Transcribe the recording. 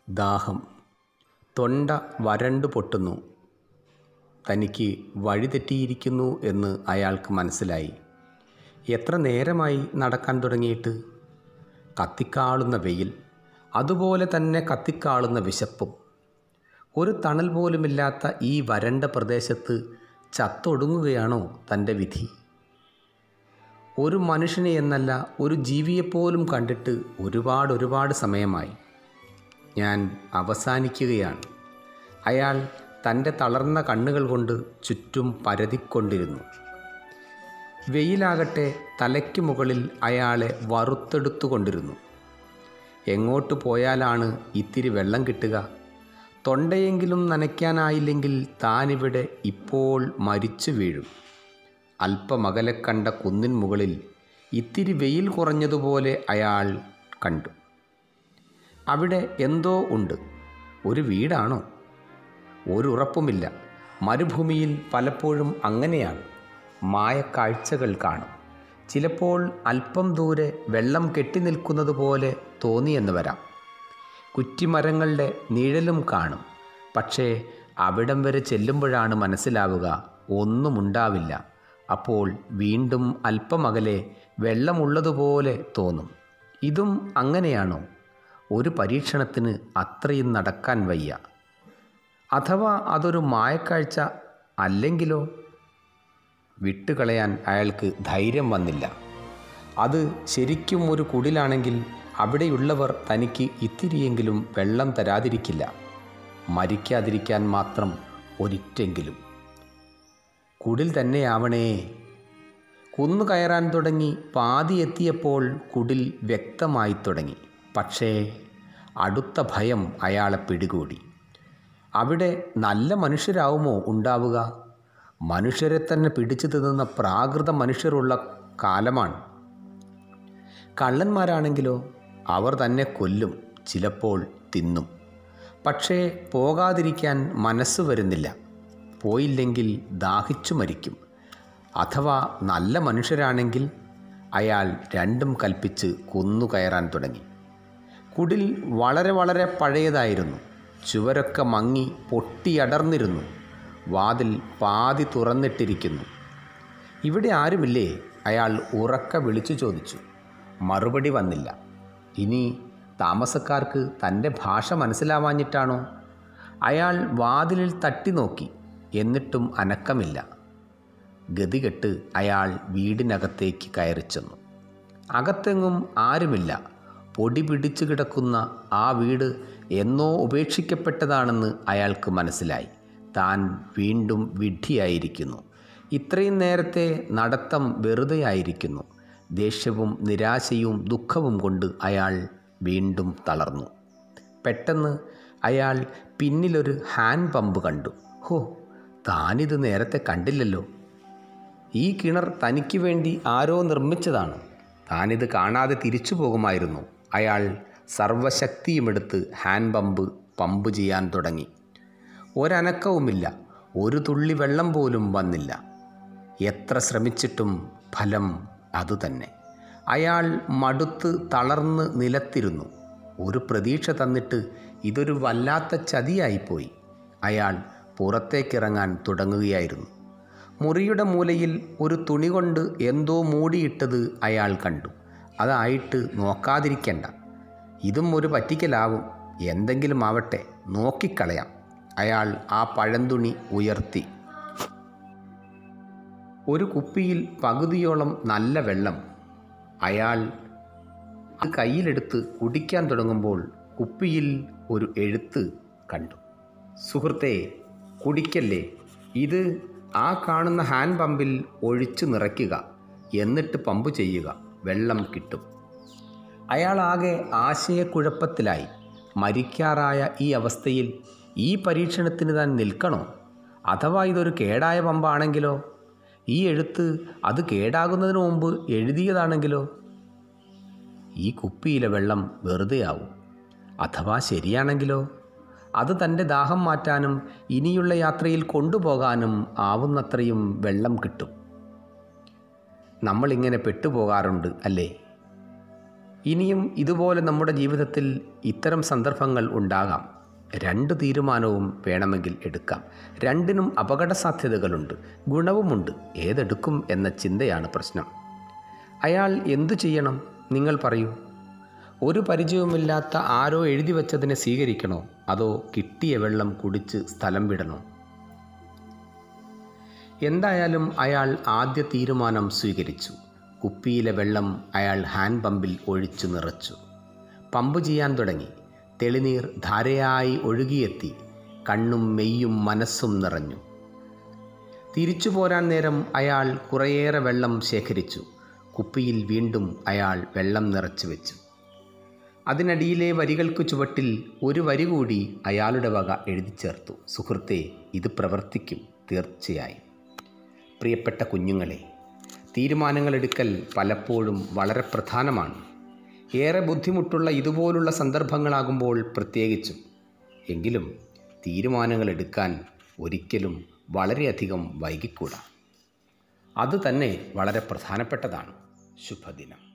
ദാഹം തൊണ്ട വരണ്ടു പൊട്ടുന്നു തനിക്ക് വഴിതെറ്റിയിരിക്കുന്നു എന്ന് അയാൾക്ക് മനസ്സിലായി എത്ര നേരമായി നടക്കാൻ തുടങ്ങിയിട്ട് കത്തിക്കാളുന്ന വെയിൽ അതുപോലെ തന്നെ കത്തിക്കാളുന്ന വിശപ്പും ഒരു തണൽ പോലുമില്ലാത്ത ഈ വരണ്ട പ്രദേശത്ത് ചത്തൊടുങ്ങുകയാണോ തൻ്റെ വിധി ഒരു മനുഷ്യനെ എന്നല്ല ഒരു ജീവിയെപ്പോലും കണ്ടിട്ട് ഒരുപാട് ഒരുപാട് സമയമായി ഞാൻ അവസാനിക്കുകയാണ് അയാൾ തൻ്റെ തളർന്ന കണ്ണുകൾ കൊണ്ട് ചുറ്റും പരതിക്കൊണ്ടിരുന്നു വെയിലാകട്ടെ തലയ്ക്ക് മുകളിൽ അയാളെ വറുത്തെടുത്തുകൊണ്ടിരുന്നു എങ്ങോട്ട് പോയാലാണ് ഇത്തിരി വെള്ളം കിട്ടുക തൊണ്ടയെങ്കിലും നനയ്ക്കാനായില്ലെങ്കിൽ താനിവിടെ ഇപ്പോൾ മരിച്ചു വീഴും അല്പമകലെ കണ്ട കുന്നിൻ മുകളിൽ ഇത്തിരി വെയിൽ കുറഞ്ഞതുപോലെ അയാൾ കണ്ടു അവിടെ എന്തോ ഉണ്ട് ഒരു വീടാണോ ഒരു ഉറപ്പുമില്ല മരുഭൂമിയിൽ പലപ്പോഴും അങ്ങനെയാണ് മായക്കാഴ്ചകൾ കാണും ചിലപ്പോൾ അല്പം ദൂരെ വെള്ളം കെട്ടിനിൽക്കുന്നത് പോലെ തോന്നിയെന്ന് വരാം കുറ്റിമരങ്ങളുടെ നിഴലും കാണും പക്ഷേ അവിടം വരെ ചെല്ലുമ്പോഴാണ് മനസ്സിലാവുക ഒന്നുമുണ്ടാവില്ല അപ്പോൾ വീണ്ടും അല്പമകലെ വെള്ളമുള്ളതുപോലെ തോന്നും ഇതും അങ്ങനെയാണോ ഒരു പരീക്ഷണത്തിന് അത്രയും നടക്കാൻ വയ്യ അഥവാ അതൊരു മായക്കാഴ്ച അല്ലെങ്കിലോ വിട്ടുകളയാൻ അയാൾക്ക് ധൈര്യം വന്നില്ല അത് ശരിക്കും ഒരു കുടിലാണെങ്കിൽ അവിടെയുള്ളവർ തനിക്ക് ഇത്തിരിയെങ്കിലും വെള്ളം തരാതിരിക്കില്ല മരിക്കാതിരിക്കാൻ മാത്രം ഒരിറ്റെങ്കിലും കുടിൽ തന്നെയാവണേ കുന്നു കയറാൻ തുടങ്ങി പാതി എത്തിയപ്പോൾ കുടിൽ വ്യക്തമായി തുടങ്ങി പക്ഷേ അടുത്ത ഭയം അയാളെ പിടികൂടി അവിടെ നല്ല മനുഷ്യരാവുമോ ഉണ്ടാവുക മനുഷ്യരെ തന്നെ പിടിച്ചു തിന്നുന്ന പ്രാകൃത മനുഷ്യരുള്ള കാലമാണ് കള്ളന്മാരാണെങ്കിലോ അവർ തന്നെ കൊല്ലും ചിലപ്പോൾ തിന്നും പക്ഷേ പോകാതിരിക്കാൻ മനസ്സ് വരുന്നില്ല പോയില്ലെങ്കിൽ ദാഹിച്ചു മരിക്കും അഥവാ നല്ല മനുഷ്യരാണെങ്കിൽ അയാൾ രണ്ടും കൽപ്പിച്ച് കുന്നു കയറാൻ തുടങ്ങി കുടിൽ വളരെ വളരെ പഴയതായിരുന്നു ചുവരൊക്കെ മങ്ങി പൊട്ടിയടർന്നിരുന്നു വാതിൽ പാതി തുറന്നിട്ടിരിക്കുന്നു ഇവിടെ ആരുമില്ലേ അയാൾ ഉറക്ക വിളിച്ചു ചോദിച്ചു മറുപടി വന്നില്ല ഇനി താമസക്കാർക്ക് തൻ്റെ ഭാഷ മനസ്സിലാവാഞ്ഞിട്ടാണോ അയാൾ വാതിലിൽ തട്ടി നോക്കി എന്നിട്ടും അനക്കമില്ല ഗതികെട്ട് അയാൾ വീടിനകത്തേക്ക് കയറി ചെന്നു അകത്തെങ്ങും ആരുമില്ല പൊടി പിടിച്ചു കിടക്കുന്ന ആ വീട് എന്നോ ഉപേക്ഷിക്കപ്പെട്ടതാണെന്ന് അയാൾക്ക് മനസ്സിലായി താൻ വീണ്ടും വിഡ്ഢിയായിരിക്കുന്നു ഇത്രയും നേരത്തെ നടത്തം വെറുതെയായിരിക്കുന്നു ദേഷ്യവും നിരാശയും ദുഃഖവും കൊണ്ട് അയാൾ വീണ്ടും തളർന്നു പെട്ടെന്ന് അയാൾ പിന്നിലൊരു ഹാൻഡ് പമ്പ് കണ്ടു ഹോ താനിത് നേരത്തെ കണ്ടില്ലല്ലോ ഈ കിണർ തനിക്ക് വേണ്ടി ആരോ നിർമ്മിച്ചതാണ് താനിത് കാണാതെ തിരിച്ചു പോകുമായിരുന്നു അയാൾ സർവശക്തിയുമെടുത്ത് ഹാൻഡ് പമ്പ് പമ്പ് ചെയ്യാൻ തുടങ്ങി ഒരനക്കവുമില്ല ഒരു തുള്ളി വെള്ളം പോലും വന്നില്ല എത്ര ശ്രമിച്ചിട്ടും ഫലം അതുതന്നെ അയാൾ മടുത്ത് തളർന്ന് നിലത്തിരുന്നു ഒരു പ്രതീക്ഷ തന്നിട്ട് ഇതൊരു വല്ലാത്ത ചതിയായിപ്പോയി അയാൾ പുറത്തേക്കിറങ്ങാൻ തുടങ്ങുകയായിരുന്നു മുറിയുടെ മൂലയിൽ ഒരു തുണി കൊണ്ട് എന്തോ മൂടിയിട്ടത് അയാൾ കണ്ടു അതായിട്ട് നോക്കാതിരിക്കണ്ട ഇതും ഒരു പറ്റിക്കലാവും എന്തെങ്കിലും ആവട്ടെ നോക്കിക്കളയാം അയാൾ ആ പഴന്തുണി ഉയർത്തി ഒരു കുപ്പിയിൽ പകുതിയോളം നല്ല വെള്ളം അയാൾ അത് കയ്യിലെടുത്ത് കുടിക്കാൻ തുടങ്ങുമ്പോൾ കുപ്പിയിൽ ഒരു എഴുത്ത് കണ്ടു സുഹൃത്തെ കുടിക്കല്ലേ ഇത് ആ കാണുന്ന ഹാൻഡ് പമ്പിൽ ഒഴിച്ചു നിറയ്ക്കുക എന്നിട്ട് പമ്പ് ചെയ്യുക വെള്ളം കിട്ടും അയാളാകെ ആശയക്കുഴപ്പത്തിലായി മരിക്കാറായ ഈ അവസ്ഥയിൽ ഈ പരീക്ഷണത്തിന് താൻ നിൽക്കണോ അഥവാ ഇതൊരു കേടായ പമ്പാണെങ്കിലോ ഈ എഴുത്ത് അത് കേടാകുന്നതിന് മുമ്പ് എഴുതിയതാണെങ്കിലോ ഈ കുപ്പിയിലെ വെള്ളം വെറുതെയാവും അഥവാ ശരിയാണെങ്കിലോ അത് തൻ്റെ ദാഹം മാറ്റാനും ഇനിയുള്ള യാത്രയിൽ കൊണ്ടുപോകാനും ആവുന്നത്രയും വെള്ളം കിട്ടും നമ്മളിങ്ങനെ പെട്ടുപോകാറുണ്ട് അല്ലേ ഇനിയും ഇതുപോലെ നമ്മുടെ ജീവിതത്തിൽ ഇത്തരം സന്ദർഭങ്ങൾ ഉണ്ടാകാം രണ്ട് തീരുമാനവും വേണമെങ്കിൽ എടുക്കാം രണ്ടിനും അപകട സാധ്യതകളുണ്ട് ഗുണവുമുണ്ട് ഏതെടുക്കും എന്ന ചിന്തയാണ് പ്രശ്നം അയാൾ എന്തു ചെയ്യണം നിങ്ങൾ പറയൂ ഒരു പരിചയവുമില്ലാത്ത ആരോ എഴുതി വച്ചതിനെ സ്വീകരിക്കണോ അതോ കിട്ടിയ വെള്ളം കുടിച്ച് സ്ഥലം വിടണോ എന്തായാലും അയാൾ ആദ്യ തീരുമാനം സ്വീകരിച്ചു കുപ്പിയിലെ വെള്ളം അയാൾ ഹാൻഡ് പമ്പിൽ ഒഴിച്ചു നിറച്ചു പമ്പ് ചെയ്യാൻ തുടങ്ങി തെളിനീർ ധാരയായി ഒഴുകിയെത്തി കണ്ണും മെയ്യും മനസ്സും നിറഞ്ഞു തിരിച്ചു പോരാൻ നേരം അയാൾ കുറേയേറെ വെള്ളം ശേഖരിച്ചു കുപ്പിയിൽ വീണ്ടും അയാൾ വെള്ളം നിറച്ചു വെച്ചു അതിനടിയിലെ വരികൾക്ക് ചുവട്ടിൽ ഒരു വരി കൂടി അയാളുടെ വക എഴുതി ചേർത്തു സുഹൃത്തെ ഇത് പ്രവർത്തിക്കും തീർച്ചയായും പ്രിയപ്പെട്ട കുഞ്ഞുങ്ങളെ തീരുമാനങ്ങളെടുക്കൽ പലപ്പോഴും വളരെ പ്രധാനമാണ് ഏറെ ബുദ്ധിമുട്ടുള്ള ഇതുപോലുള്ള സന്ദർഭങ്ങളാകുമ്പോൾ പ്രത്യേകിച്ചും എങ്കിലും തീരുമാനങ്ങൾ എടുക്കാൻ ഒരിക്കലും വളരെയധികം വൈകിക്കൂടാ അതുതന്നെ വളരെ പ്രധാനപ്പെട്ടതാണ് ശുഭദിനം